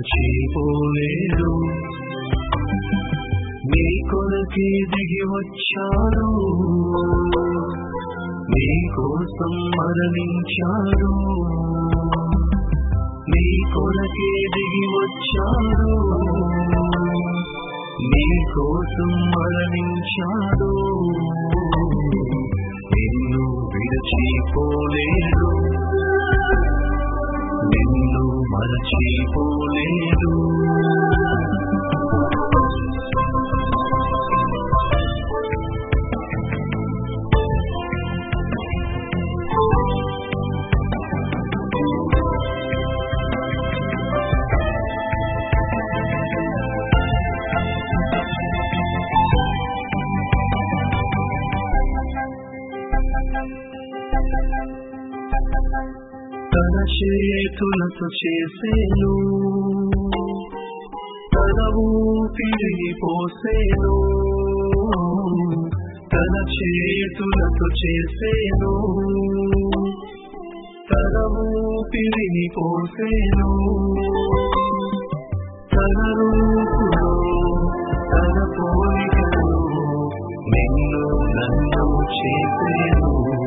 విడచిపోలేడు నీ కొరకే దిగి వచ్చాడు నీ కోసం మరణించాడు నీ కొరకే దిగి వచ్చాడు నీ కోసం మరణించాడు నిన్ను విడచిపోలేడు నిన్ను మరచిపోలేడు తన చేతులతో చేసేను తన ఊపిరి పోసేను తన చేతులతో చేసేను తన ఊపిరిని పోసేను తన రూపులో తన పోలికలో నిన్ను నన్ను చేసేను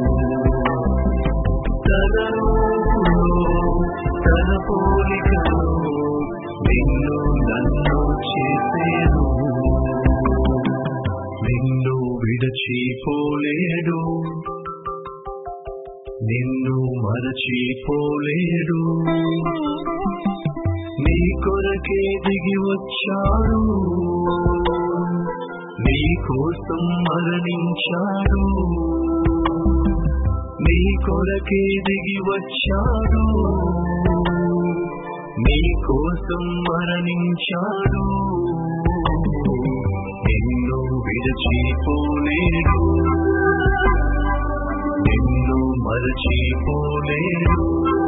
తన రూపులో తన పోలికలో నిన్ను నన్ను చేసేను నిన్ను విడచిపోలేడు నిన్ను మరచిపోలేడు నీ కొరకే దిగి వచ్చాడు నీ కోసం మరణించాడు నీ కొరకే దిగి వచ్చాడు నీ కోసం మరణించాడు నిన్ను విడచిపోలేడు నిన్ను మరచిపోలేడు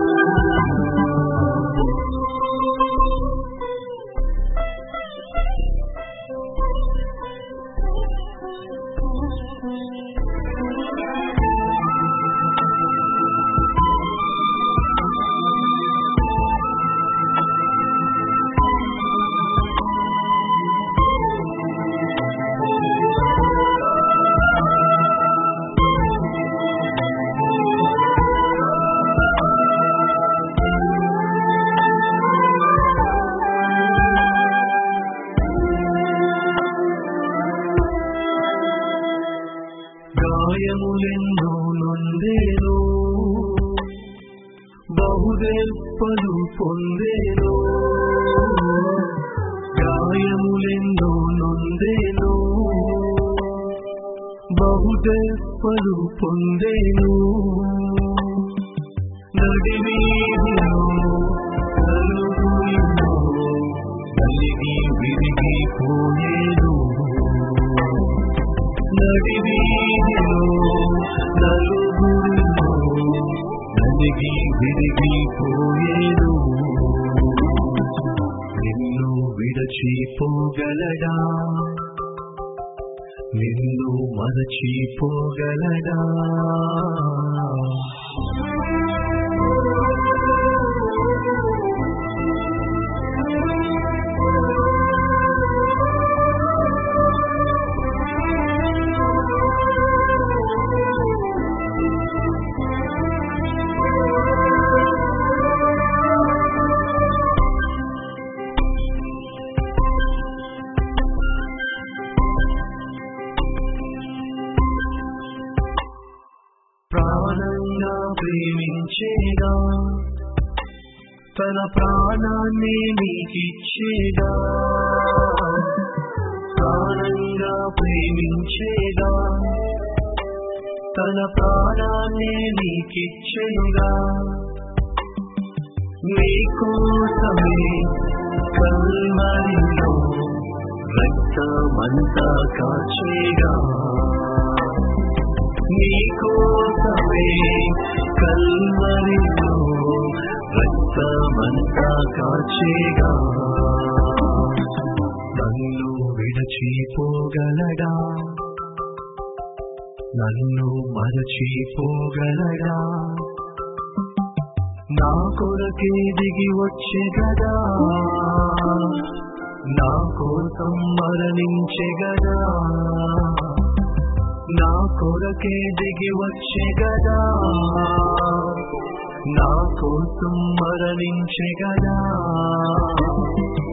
గాయములెన్నో నొందేను బహుదెప్పలు పొందేను గాయములెన్నో నొందేను బహుదెప్పలు పొందేను నడివీధిలో నలుగురిలో నలిగి విరిగిపోయేను నడివీధిలో నలుగురిలో నలిగి విరిగిపోయేను నిన్ను విడచిపోగలడా నిన్ను మరచిపోగలడా ప్రాణంగా ప్రేమించేదా తన ప్రాణాన్ని నీకిచ్చేదా ప్రాణంగా ప్రేమించేదా తన ప్రాణాన్ని నీకిచ్చేదా నీకోసమే కల్మరిలో రక్తమంతా కాచేగా నీకోసమే కల్వరిలో రక్తమంతా కాచేగా నన్ను విడచిపోగలడా నన్ను మరచిపోగలడా నా కొరకే దిగి వచ్చే గదా నా కోసం మరణించే గదా నా కొరకే దిగి వచ్చే గదా నా కోసం మరణించే గదా